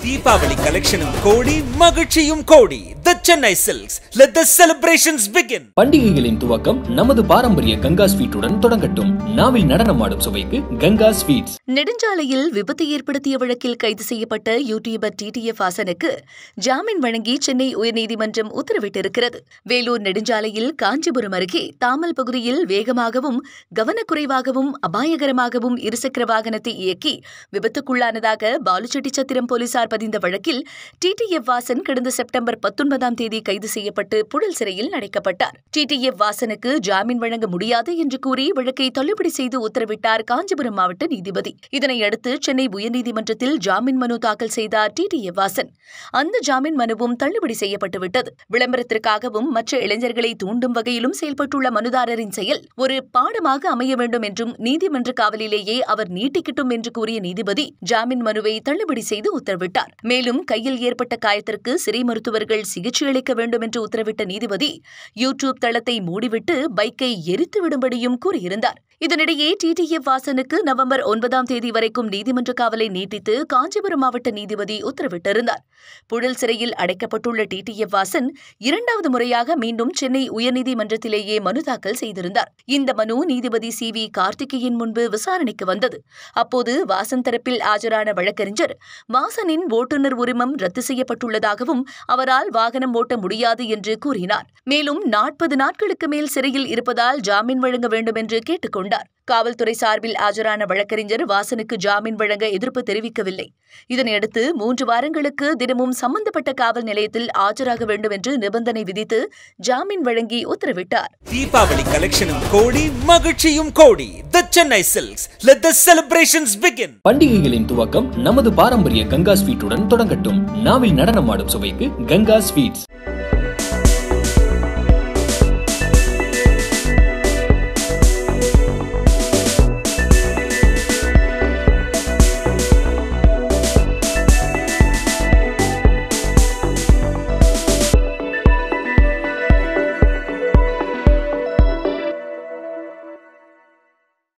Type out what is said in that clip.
தீபாவளி கலெக்ஷனும் கோடி மகிழ்ச்சியும் கோடி the Chennai Silks let the celebrations begin பண்டிகைகளின் துவக்கம் நமது பாரம்பரிய கங்கா ஸ்வீட்டுடன் தொடங்கட்டும் நாவில் நடனமாடும் சுவைக்கு கங்கா ஸ்வீட்ஸ் நெடுஞ்சாலையில் விபத்து ஏற்படுத்திய வழக்கில் கைது செய்யப்பட்ட யூடியூபர் டிடிஎஃப் ஹாசனுக்கு ஜாமீன் வழங்கி சென்னை உயர்நீதிமன்றம் உத்தரவிட்டிருக்கிறது வேலூர் நெடுஞ்சாலையில் காஞ்சிபுரம் அருகே தாமல் பகுதியில் வேகமாகவும் கவனக்குறைவாகவும் அபாயகரமாகவும் இருசக்கர வாகனத்தை இயக்கி விபத்துக்குள்ளானதாக பாலுச்செட்டிச்சத்திரம் போலீசார் பதிந்த வழக்கில் டிடிஎஃப் வாசன் கடந்த செப்டம்பர் பத்தொன்பதாம் தேதி கைது செய்யப்பட்டு புழல் சிறையில் அடைக்கப்பட்டார் டிடிஎஃப் வாசனுக்கு ஜாமீன் வழங்க முடியாது என்று கூறி வழக்கை தள்ளுபடி செய்து உத்தரவிட்டார் காஞ்சிபுரம் மாவட்ட நீதிபதி இதனையடுத்து சென்னை உயர்நீதிமன்றத்தில் ஜாமீன் மனு தாக்கல் செய்தார் டிடிஎஃப் வாசன் அந்த ஜாமீன் மனுவும் தள்ளுபடி செய்யப்பட்டுவிட்டது விளம்பரத்திற்காகவும் மற்ற இளைஞர்களை தூண்டும் வகையிலும் செயல்பட்டுள்ள மனுதாரரின் செயல் ஒரு பாடமாக அமைய வேண்டும் என்றும் நீதிமன்ற காவலிலேயே அவர் நீட்டிக்கட்டும் என்று கூறிய நீதிபதி ஜாமீன் மனுவை தள்ளுபடி செய்து உத்தரவிட்டார் மேலும் கையில் ஏற்பட்ட காயத்திற்கு சிறை மருத்துவர்கள் சிகிச்சை அளிக்க வேண்டும் என்று உத்தரவிட்ட நீதிபதி யூடியூப் தளத்தை மூடிவிட்டு பைக்கை எரித்து விடும்படியும் கூறியிருந்தார் இதனிடையே டிடிஎஃப் வாசனுக்கு நவம்பர் ஒன்பதாம் தேதி வரைக்கும் நீதிமன்ற காவலை நீட்டித்து காஞ்சிபுரம் மாவட்ட நீதிபதி உத்தரவிட்டிருந்தார் புழல் சிறையில் அடைக்கப்பட்டுள்ள டிடிஎஃப் வாசன் இரண்டாவது முறையாக மீண்டும் சென்னை உயர்நீதிமன்றத்திலேயே மனு தாக்கல் செய்திருந்தார் இந்த மனு நீதிபதி சி வி கார்த்திகேயன் முன்பு விசாரணைக்கு வந்தது அப்போது வாசன் தரப்பில் ஆஜரான வழக்கறிஞர் வாசனின் ஓட்டுநர் உரிமம் ரத்து செய்யப்பட்டுள்ளதாகவும் அவரால் வாகனம் ஓட்ட முடியாது என்று கூறினார் மேலும் நாற்பது நாட்களுக்கு மேல் சிறையில் இருப்பதால் ஜாமீன் வழங்க வேண்டும் என்று கேட்டுக் கொண்டார் காவல்துறை சார்பில் ஆஜரான வழக்கறிஞர் வாசனுக்கு ஜாமீன் வழங்க எதிர்ப்பு தெரிவிக்கவில்லை இதனையடுத்து மூன்று வாரங்களுக்கு தினமும் சம்பந்தப்பட்ட காவல் நிலையத்தில் ஆஜராக வேண்டும் என்று நிபந்தனை விதித்து ஜாமீன் வழங்கி உத்தரவிட்டார் தீபாவளி கலெக்ஷனும் கோடி மகிழ்ச்சியும் கோடி the Chennai Silks let the celebrations begin பண்டிகைகளின் துவக்கம் நமது பாரம்பரிய கங்கா ஸ்வீட்டுடன் தொடங்கட்டும் நாவில் நடனமாடும் சுவைக்கு கங்கா ஸ்வீட்ஸ்